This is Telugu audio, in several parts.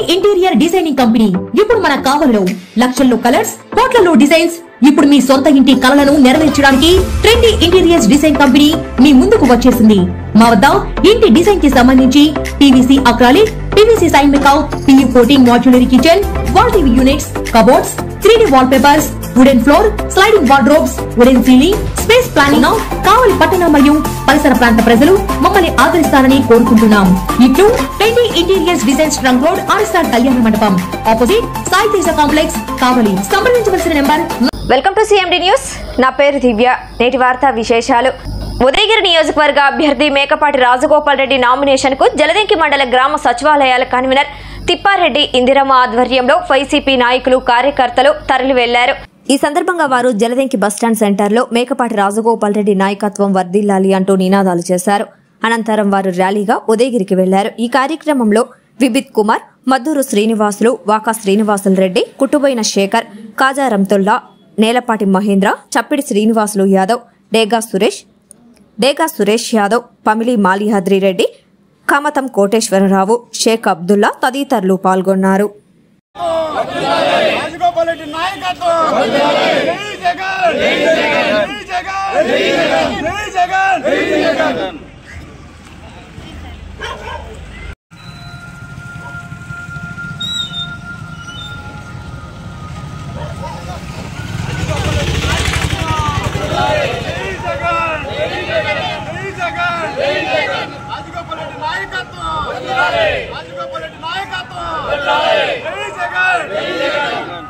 ఇంటీరియర్ డిజైనింగ్ కంపెనీ ఇప్పుడు మన కావలిలో లక్షల్లో కలర్స్ కోట్లలో డిజైన్స్ ఇప్పుడు మీ సొంత ఇంటి కలలను నెరవేర్చడానికి ట్రెండీ ఇంటీరియర్స్ డిజైన్ కంపెనీ మీ ముందుకు వచ్చేసింది మా వద్ద ఇంటి డిజైన్ కి సంబంధించి పీవీసీ అక్రాలిక్ పీవీసీ సైన్ మేకౌట్ PU coating modular kitchen wall TV units cupboards three D wall papers wooden floor sliding wardrobes wooden ceiling space planning Kavali పట్టణ మరియు పరిసర ప్రాంత ప్రజలు మమ్మల్ని ఆదరిస్తారని కోరుకుంటున్నాం ఇట్లు twenty interiors designs trunk road RSR Kalyana Mandapam opposite Sai Teja complex Kavali సంప్రదించవలసిన number welcome to CMD news నా పేరు దివ్య నేటి వార్తా విశేషాలు ఉదయగిరి నియోజకవర్గ అభ్యర్థి మేకపాటి రాజగోపాల్ రెడ్డి నామినేషన్ కు జలదంకి మండల గ్రామ సచివాలయాల కన్వీనర్ తిప్పారెడ్డి ఇందిరమ్మ ఆధ్వర్యంలో వైసీపీ నాయకులు కార్యకర్తలు తరలి వెళ్లారు ఈ సందర్భంగా వారు జలదంకి బస్టాండ్ సెంటర్లో మేకపాటి రాజగోపాల్ రెడ్డి నాయకత్వం వర్ధిల్లాలి అంటూ నినాదాలు చేశారు అనంతరం వారు ర్యాలీగా ఉదయగిరికి వెళ్లారు ఈ కార్యక్రమంలో విబిత్ కుమార్ మద్దూరు శ్రీనివాసులు వాకా శ్రీనివాసులు రెడ్డి కుటుబైన శేఖర్ కాజా రంతుల్లా నేలపాటి మహేంద్ర చప్పిడి శ్రీనివాసులు యాదవ్ డేగా సురేష్ డేగా సురేష్ యాదవ్ పమిలి మాలిహాద్రి రెడ్డి కమతం కోటేశ్వరరావు షేక్ అబ్దుల్లా తదితరులు పాల్గొన్నారు రాజగోపాల్ రెడ్డి నాయకత్వం జై జగన్ జై జగన్ జై జగన్ జై జగన్ రాజగోపాల్ రెడ్డి నాయకత్వం రాజగోపాల్ రెడ్డి నాయకత్వం జై జగన్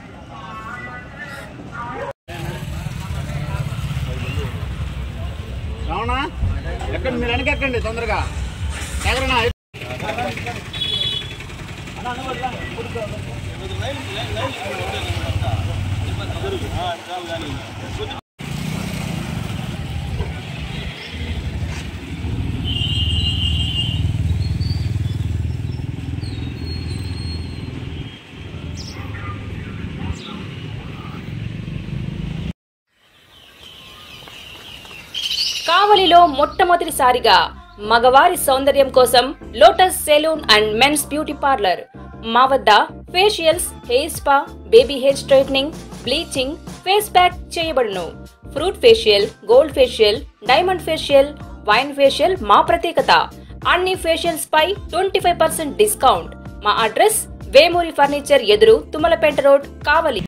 రావణా ఎక్కడ మీరు వెనక ఎక్కండి తొందరగా ఎక్కడన్నా కావలిలో మొట్టమొదటిసారిగా మగవారి సౌందర్యం కోసం lotus salon and men's beauty parlour మా వద్ద facials hair spa baby hair straightening bleaching face pack చేయబడును fruit facial gold facial diamond facial wine facial మా ప్రత్యేకత అన్ని ఫేషియల్స్ పై ట్వంటీ ఫైవ్ పర్సెంట్ డిస్కౌంట్ మా అడ్రస్ వేమూరి ఫర్నిచర్ ఎదురు తుమ్మలపేట రోడ్ కావలి